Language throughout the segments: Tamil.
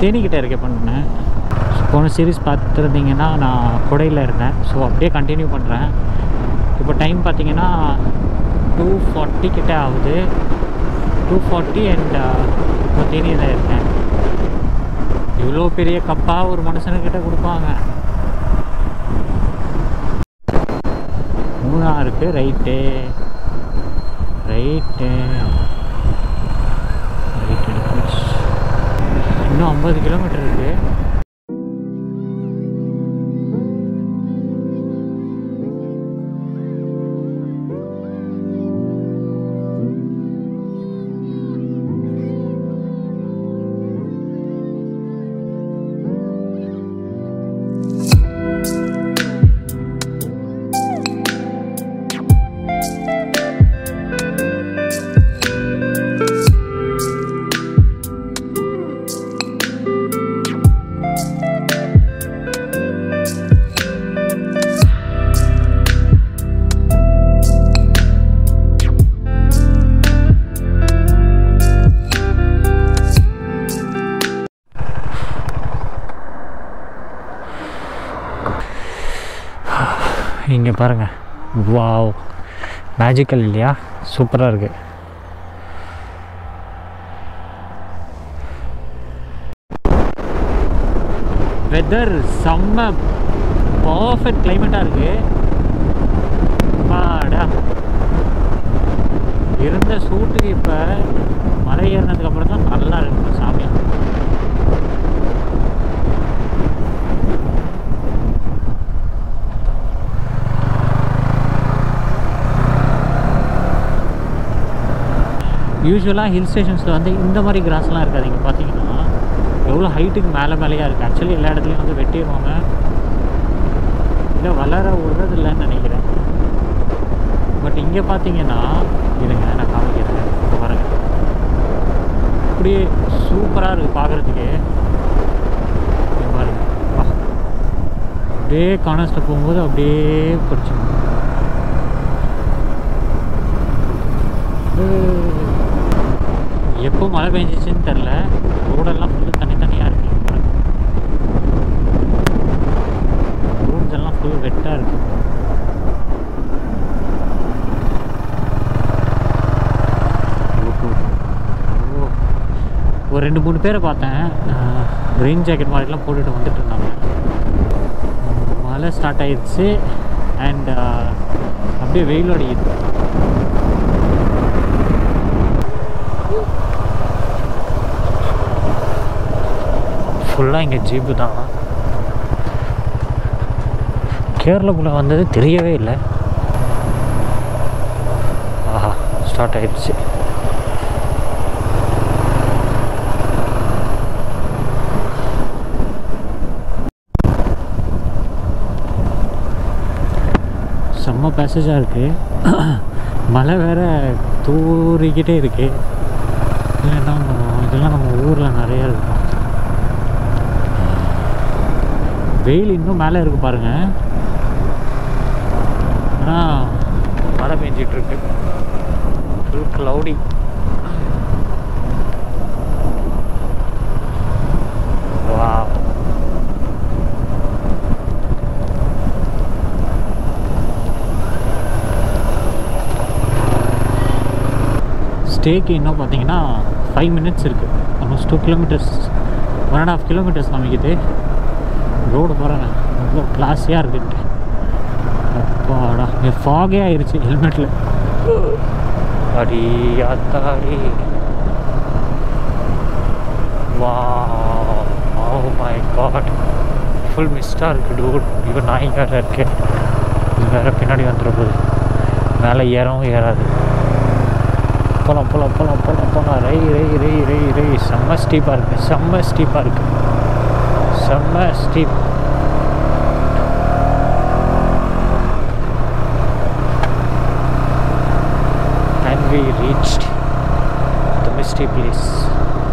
தேனிக்கிட்ட இருக்கேன் பண்ணேன் போன சீரீஸ் பார்த்துருந்தீங்கன்னா நான் கொடையில் இருந்தேன் ஸோ அப்படியே கண்டினியூ பண்ணுறேன் இப்போ டைம் பார்த்தீங்கன்னா டூ ஃபார்ட்டி கிட்ட ஆகுது டூ ஃபார்ட்டி அண்ட் இப்போ தேனியில் இருக்கேன் இவ்வளோ பெரிய கப்பாக ஒரு மனுஷனுக்கிட்ட கொடுப்பாங்க மூணாருக்கு ரைட்டு ரைட்டு ரைட் எடுத்து இன்னும் ஐம்பது கிலோமீட்டர் இருக்குது இங்கே பாருங்கள் வாவ் மேஜிக்கல் இல்லையா சூப்பராக இருக்குது வெதர் செம்ம பர்ஃபெக்ட் கிளைமேட்டாக இருக்குது பாடா இருந்த சூட்டுக்கு இப்போ மலை ஏறினதுக்கு அப்புறம் தான் நல்லா இருக்கு சாமி யூஸ்வலாக ஹில் ஸ்டேஷன்ஸில் வந்து இந்த மாதிரி கிராஸ்லாம் இருக்காது இங்கே பார்த்தீங்கன்னா எவ்வளோ ஹைட்டுக்கு மேலே மேலேயாக இருக்குது ஆக்சுவலி எல்லா இடத்துலையும் வந்து வெட்டிடுவாங்க இல்லை வளர விடுறது இல்லைன்னு நினைக்கிறேன் பட் இங்கே பார்த்தீங்கன்னா இருங்க நான் காமிக்கிறேன் இங்க பாருங்க அப்படியே சூப்பராக இருக்குது பார்க்குறதுக்கு இங்க பாருங்க வா அப்படியே கானஸ்ட்டில் போகும்போது அப்படியே பிடிச்சிக்கணும் எப்போ மழை பெஞ்சிச்சுன்னு தெரில ரோடெல்லாம் ஃபுல்லு தனித்தனியாக இருக்கு இங்க பாருங்க ரோட்ஸ் எல்லாம் ஃபுல் வெட்டாக இருக்கு ஓ. ஒரு ரெண்டு மூணு பேரை பார்த்தேன் ரெயின் ஜாக்கெட் மாதிரிலாம் போட்டுட்டு வந்துட்டு இருந்தாங்க மழை ஸ்டார்ட் ஆயிடுச்சு அண்ட் அப்படியே வெயில் அடிக்குது ஃபுல்லாக இங்கே ஜீப்பு தான் கேரளாக்குள்ளே வந்தது தெரியவே இல்லை ஆஹா ஸ்டார்ட் ஆயிடுச்சு செம்ம பேசேஜாக இருக்குது மழை வேற தூறிக்கிட்டே இருக்கு இல்லைன்னா நம்ம இதெல்லாம் நம்ம ஊரில் நிறையா இருக்கும் வெயில் இன்னும் மேலே இருக்கு பாருங்க ஆனால் மழை பெஞ்சிட்டு இருக்கு ஃபுல் க்ளவுடி வா ஸ்டேக்கு இன்னும் பார்த்தீங்கன்னா ஃபைவ் மினிட்ஸ் இருக்குது almost two kilometres one and half kilometres காமிக்குது ரோடு பாருங்க ரொம்ப கிளாஸியாக இருக்குன்ட்டு அப்பாடா இங்கே ஃபாகே ஆயிருச்சு ஹெல்மெட்டில் அடி அத்தாடி வா ஓ மை காட் ஃபுல் மிஸ்டாக இருக்குது டூட் இவன் நாய் வேறு இருக்கு இது வேறு பின்னாடி வந்துட போகுது மேலே ஏறவும் ஏறாது போகலாம் போகலாம் போகலாம் போகலாம் போகலாம் ரை ரை ரை ரை ரை செம்ம ஸ்டீப்பாக இருக்குது செம்ம ஸ்டீப்பாக இருக்குது செம்ம steep and we reached the misty place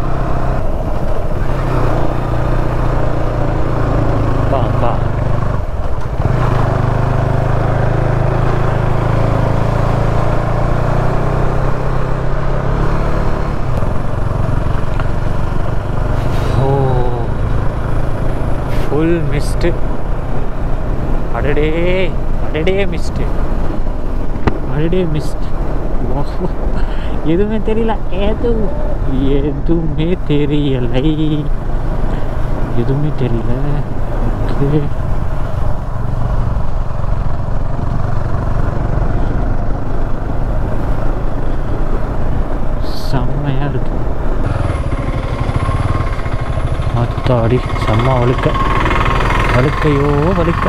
Ba, ba. Oh. Mist அடடே அடடே மிஸ்ட்டு அடடே மிஸ்ட் எதுவுமே தெரியல எது எதுவுமே தெரியலை எதுவுமே தெரியல ஓகே செம்மையா இருக்கு மத்தாடி செம்ம வழுக்க வழுக்கையோ வழுக்க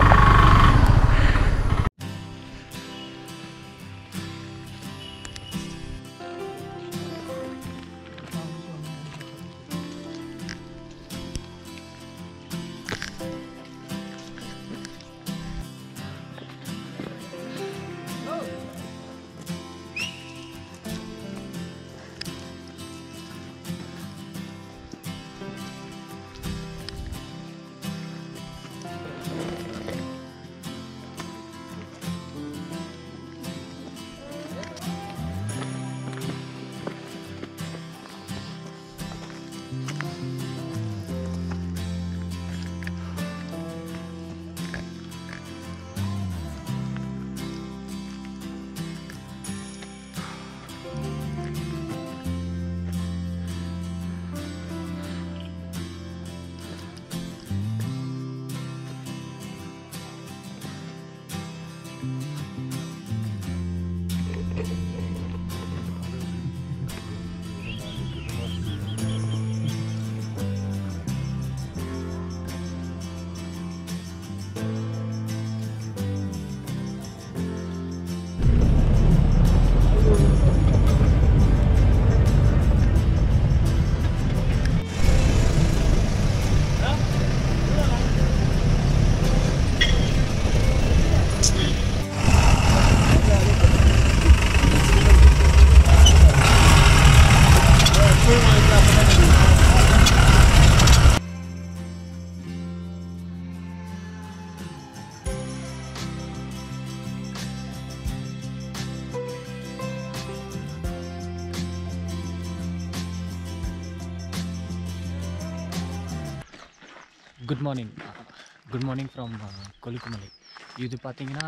good morning good morning from Kolukkumalai இது பார்த்தீங்கன்னா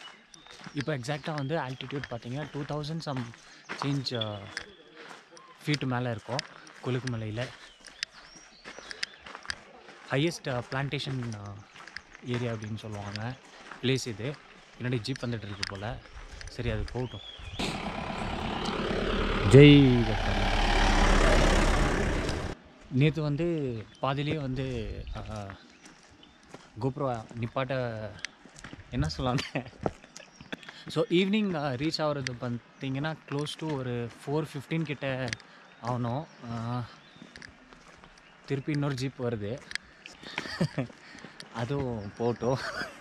இப்போ எக்ஸாக்டாக வந்து ஆல்டிடியூட் பார்த்தீங்கன்னா two thousand some change feet மேலே இருக்கும் கொலுக்குமலையில் ஹையஸ்ட் பிளான்டேஷன் ஏரியா அப்படின்னு சொல்லுவாங்க பிளேஸ் இது பின்னாடி ஜீப் வந்துட்டு இருக்கு போல் சரி அது போகட்டும் ஜெய் நேற்று வந்து பாதியிலே வந்து கோப்ரோ நிப்பாட்ட என்ன சொல்லாங்க ஸோ ஈவினிங் ரீச் ஆகிறது பார்த்தீங்கன்னா க்ளோஸ் டு ஒரு ஃபோர் ஃபிஃப்டீன் கிட்ட ஆகணும் ஆஹ், திருப்பி இன்னொரு ஜீப் வருது அதுவும் போட்டோம்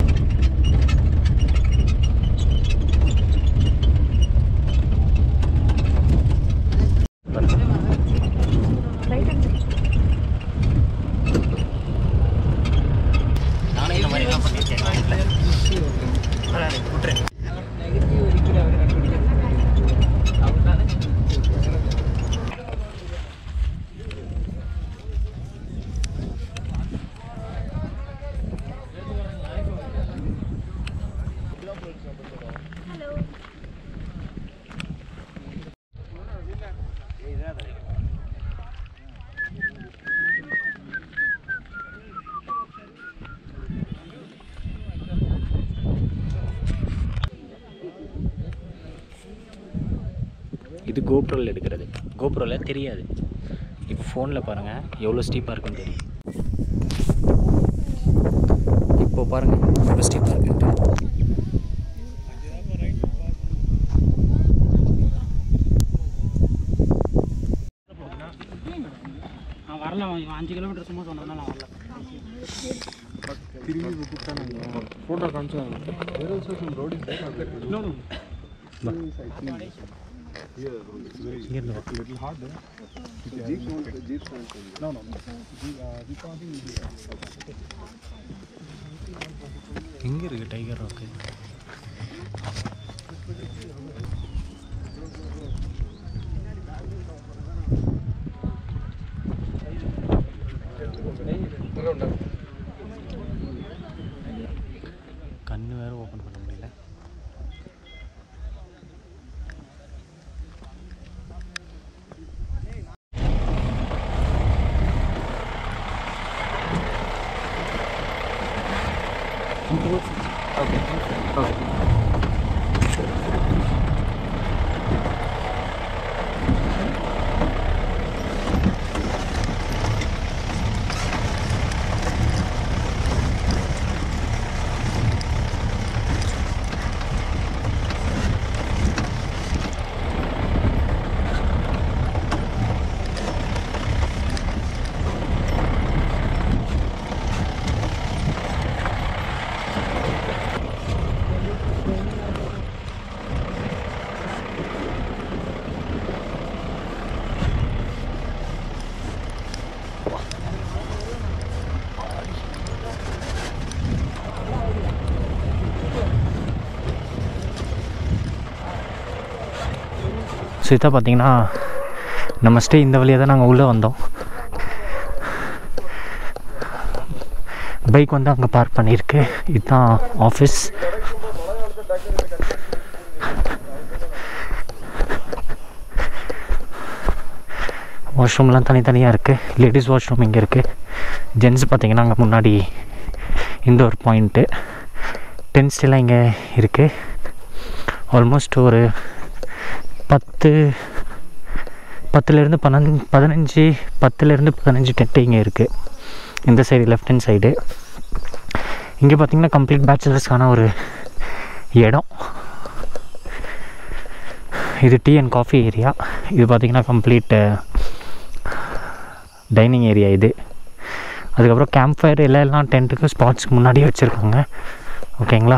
நானே இந்த மாதிரி தான் பண்ணியிருக்கேன் விட்டுறேன் இது கோப்ரோவில் எடுக்கிறது கோப்ரோவில் தெரியாது இப்போ ஃபோனில் பாருங்கள் எவ்வளோ ஸ்டீப்பாக இருக்குன்னு தெரியும் இப்போ பாருங்கள் எவ்வளோ ஸ்டீப்பாக இருக்குன்ட்டு நான் வரல இவன் அஞ்சு கிலோமீட்டர் சும்மா சொன்னதுனால நான் வரல ಫೋಟೋ ಕಾಣಿಸೋದು ರೋಡ್ ಇಸ್ No, no. இங்கேருந்து வா ಲಿಟಲ್ ಹಾರ್ಡ್ ನೋ ನೋ எங்கே இருக்குது டைகர் ராக்கு ஸோ இதான் பார்த்தீங்கன்னா நம்ம ஸ்டே இந்த வழியாக தான் நாங்கள் உள்ளே வந்தோம் பைக் வந்து அங்கே பார்க் பண்ணியிருக்கு இதுதான் ஆஃபீஸ் வாஷ்ரூம்லாம் தனித்தனியாக இருக்குது லேடிஸ் வாஷ்ரூம் இங்கே இருக்குது ஜென்ஸ் பார்த்தீங்கன்னா அங்கே முன்னாடி இந்த ஒரு பாயிண்ட்டு டென்ஸ்டெல்லாம் இங்கே இருக்குது ஆல்மோஸ்ட் ஒரு பத்து பத்துலேருந்து பன்னெண்டு பதினஞ்சு பத்துலேருந்து பதினஞ்சு டென்ட்டு இங்கே இருக்குது இந்த சைடு லெஃப்ட் ஹேண்ட் சைடு இங்கே பார்த்தீங்கன்னா கம்ப்ளீட் பேச்சுலர்ஸ்க்கான ஒரு இடம் இது டீ அண்ட் காஃபி ஏரியா இது பார்த்திங்கன்னா கம்ப்ளீட் டைனிங் ஏரியா இது அதுக்கப்புறம் கேம்ப் ஃபயர் எல்லாம் எல்லாம் டென்ட்டுக்கு ஸ்பாட்ஸ்க்கு முன்னாடியே வச்சுருக்காங்க ஓகேங்களா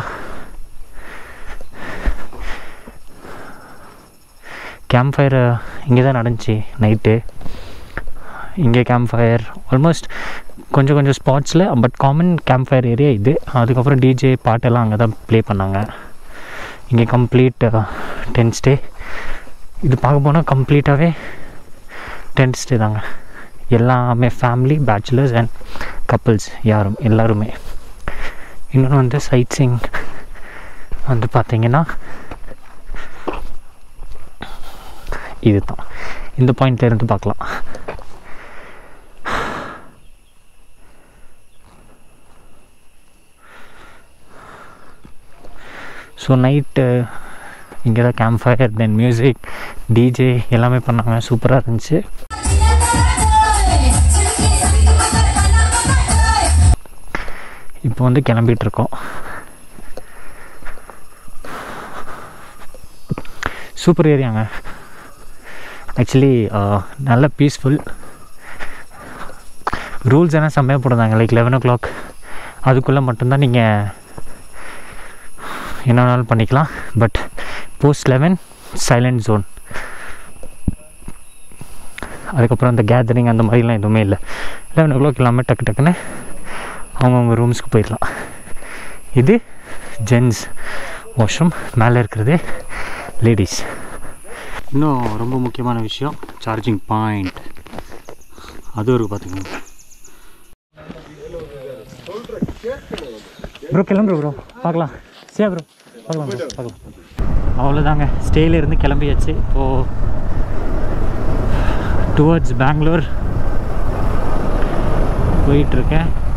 கேம்ப் ஃபயர் இங்கே தான் நடந்துச்சு நைட்டு இங்கே கேம்ப் ஃபயர் ஆல்மோஸ்ட் கொஞ்சம் கொஞ்சம் ஸ்பாட்ஸில் but common camp fire area இது அதுக்கப்புறம் டிஜே பாட்டெல்லாம் அங்கே தான் ப்ளே பண்ணாங்க இங்கே கம்ப்ளீட் டென்ட் ஸ்டே இது பார்க்க போனால் கம்ப்ளீட்டாகவே டென்ட் ஸ்டே தாங்க எல்லாமே ஃபேமிலி பேச்சுலர்ஸ் அண்ட் கப்புள்ஸ் யாரும் எல்லாருமே இன்னொன்று வந்து சைட் சீங் வந்து பார்த்தீங்கன்னா இது தான் இந்த பாயிண்ட்ல இருந்து பார்க்கலாம் ஸோ நைட்டு இங்கே தான் camp fire then music DJ எல்லாமே பண்ணாங்க சூப்பராக இருந்துச்சு இப்போ வந்து கிளம்பிட்டு இருக்கோம் சூப்பர் ஏரியாங்க ஆக்சுவலி நல்ல பீஸ்ஃபுல் ரூல்ஸ் எல்லாம் செம்மையாக போடுறாங்க லைக் லெவன் ஓ கிளாக் அதுக்குள்ளே மட்டும்தான் நீங்கள் என்ன வேணாலும் பண்ணிக்கலாம் but post eleven silent zone அதுக்கப்புறம் அந்த கேதரிங் அந்த மாதிரிலாம் எதுவுமே இல்லை லெவன் ஓ கிளாக் எல்லாமே டக்கு டக்குன்னு அவங்கவுங்க ரூம்ஸ்க்கு போயிடலாம் இது ஜென்ஸ் வாஷ்ரூம் மேலே இருக்கிறது லேடிஸ் இன்னும் ரொம்ப முக்கியமான விஷயம் சார்ஜிங் பாயிண்ட் அதுவும் இருக்குது பார்த்தீங்கன்னா ப்ரோ கிளம்புற ப்ரோ பார்க்கலாம் சியா ப்ரோ பார்க்கலாம் ப்ரோ பார்க்கலாம் அவ்வளோதாங்க ஸ்டேல இருந்து கிளம்பியாச்சு இப்போது டுவர்ட்ஸ் பெங்களூர் போயிட்டுருக்கேன்